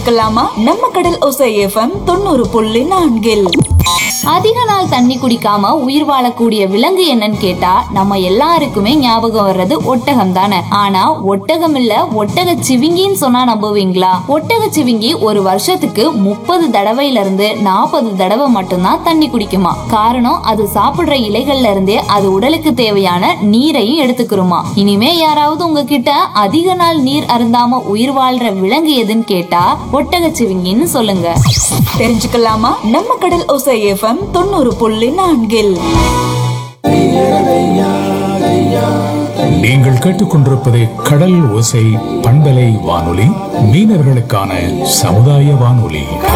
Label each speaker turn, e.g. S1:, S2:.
S1: தெரிஞ்சுக்கலாமா நம்ம கடல் ஒசை எஃப்எம் தொண்ணூறு புள்ளி நான்கில்
S2: அதிக நாள் தண்ணி குடிக்காம உயிர் வாழக்கூடிய விலங்கு என்னன்னு கேட்டா நம்ம எல்லாருக்குமே ஞாபகம் வர்றது ஒட்டகம் தானே ஆனா ஒட்டகம் இல்ல ஒட்டக சிவிங்கின்னு சொன்னா நம்புவீங்களா ஒட்டக சிவிங்கி ஒரு வருஷத்துக்கு முப்பது தடவையில இருந்து நாற்பது தடவை மட்டும்தான் தண்ணி குடிக்குமா காரணம் அது சாப்பிடுற இலைகள்ல இருந்தே அது உடலுக்கு தேவையான நீரையும் எடுத்துக்கிறோமா இனிமே யாராவது உங்ககிட்ட அதிக நாள் நீர் அருந்தாம உயிர் வாழ்ற விலங்கு எதுன்னு கேட்டா ஒட்டக சிவிங்கின்னு சொல்லுங்க
S1: தெரிஞ்சுக்கலாமா நம்ம கடல் ஒசை எஃப்எம் தொண்ணூறு புள்ளி நான்கில்
S3: நீங்கள் கேட்டுக்கொண்டிருப்பது கடல் ஓசை பண்பலை வானொலி மீனவர்களுக்கான சமுதாய வானொலி